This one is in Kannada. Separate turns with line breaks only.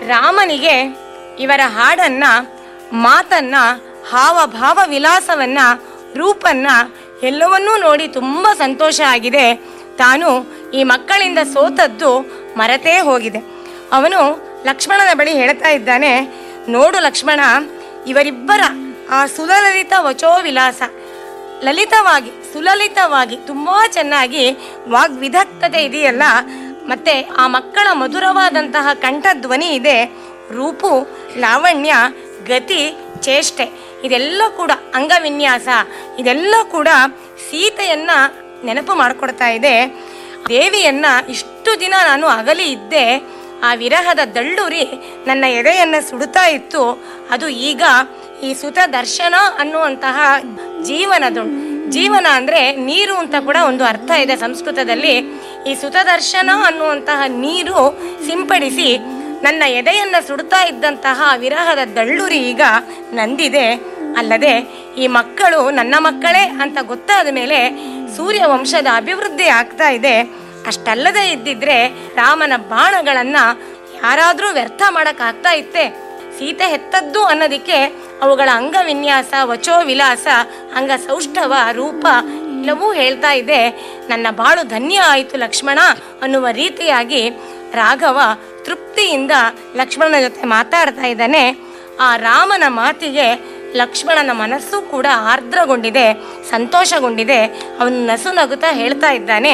ರಾಮನಿಗೆ ಇವರ ಹಾಡನ್ನ ಮಾತನ್ನ ಹಾವಭಾವ ವಿಲಾಸವನ್ನ ರೂಪನ್ನ ಎಲ್ಲವನ್ನೂ ನೋಡಿ ತುಂಬ ಸಂತೋಷ ಆಗಿದೆ ತಾನು ಈ ಮಕ್ಕಳಿಂದ ಸೋತದ್ದು ಮರೆತೇ ಹೋಗಿದೆ ಅವನು ಲಕ್ಷ್ಮಣನ ಬಳಿ ಹೇಳ್ತಾ ಇದ್ದಾನೆ ನೋಡು ಲಕ್ಷ್ಮಣ ಇವರಿಬ್ಬರ ಆ ಸುಲಲಿತ ವಚೋ ವಿಲಾಸ ಲಲಿತವಾಗಿ ಸುಲಲಿತವಾಗಿ ತುಂಬಾ ಚೆನ್ನಾಗಿ ವಾಗ್ವಿಧಕ್ತತೆ ಇದೆಯಲ್ಲ ಮತ್ತೆ ಆ ಮಕ್ಕಳ ಮಧುರವಾದಂತಹ ಕಂಠಧ್ವನಿ ಇದೆ ರೂಪು ಲಾವಣ್ಯ ಗತಿ ಚೇಷ್ಟೆ ಇದೆಲ್ಲ ಕೂಡ ಅಂಗವಿನ್ಯಾಸ ಇದೆಲ್ಲ ಕೂಡ ಸೀತೆಯನ್ನ ನೆನಪು ಮಾಡಿಕೊಡ್ತಾ ಇದೆ ದೇವಿಯನ್ನ ಇಷ್ಟು ದಿನ ನಾನು ಅಗಲಿ ಇದ್ದೆ ಆ ವಿರಹದ ದಳ್ಳುರಿ ನನ್ನ ಎದೆಯನ್ನ ಸುಡುತ್ತಾ ಇತ್ತು ಅದು ಈಗ ಈ ಸುತ ದರ್ಶನ ಅನ್ನುವಂತಹ ಜೀವನದು ಜೀವನ ಅಂದ್ರೆ ನೀರು ಅಂತ ಕೂಡ ಒಂದು ಅರ್ಥ ಇದೆ ಸಂಸ್ಕೃತದಲ್ಲಿ ಈ ಸುತ ದರ್ಶನ ಅನ್ನುವಂತಹ ನೀರು ಸಿಂಪಡಿಸಿ ನನ್ನ ಎದೆಯನ್ನ ಸುಡುತ್ತಾ ಇದ್ದಂತಹ ವಿರಹದ ದಳ್ಳುರಿ ಈಗ ನಂದಿದೆ ಅಲ್ಲದೆ ಈ ಮಕ್ಕಳು ನನ್ನ ಮಕ್ಕಳೇ ಅಂತ ಗೊತ್ತಾದ ಮೇಲೆ ಸೂರ್ಯ ವಂಶದ ಅಭಿವೃದ್ಧಿ ಆಗ್ತಾ ಇದೆ ಅಷ್ಟಲ್ಲದೆ ಇದ್ದಿದ್ರೆ ರಾಮನ ಬಾಣಗಳನ್ನ ಯಾರಾದ್ರೂ ವ್ಯರ್ಥ ಮಾಡಕ್ ಆಗ್ತಾ ಇತ್ತೆ ಸೀತೆ ಹೆತ್ತದ್ದು ಅನ್ನೋದಕ್ಕೆ ಅವುಗಳ ಅಂಗವಿನ್ಯಾಸ ವಚೋ ವಿಲಾಸ ಅಂಗ ಸೌಷ್ಠವ ರೂಪ ಎಲ್ಲವೂ ಹೇಳ್ತಾ ಇದೆ ನನ್ನ ಬಾಳು ಧನ್ಯ ಆಯಿತು ಲಕ್ಷ್ಮಣ ಅನ್ನುವ ರೀತಿಯಾಗಿ ರಾಘವ ತೃಪ್ತಿಯಿಂದ ಲಕ್ಷ್ಮಣನ ಜೊತೆ ಮಾತಾಡ್ತಾ ಇದ್ದಾನೆ ಆ ರಾಮನ ಮಾತಿಗೆ ಲಕ್ಷ್ಮಣನ ಮನಸ್ಸು ಕೂಡ ಆರ್ದ್ರಗೊಂಡಿದೆ ಸಂತೋಷಗೊಂಡಿದೆ ಅವನು ನಸು ನಗುತ್ತಾ ಹೇಳ್ತಾ ಇದ್ದಾನೆ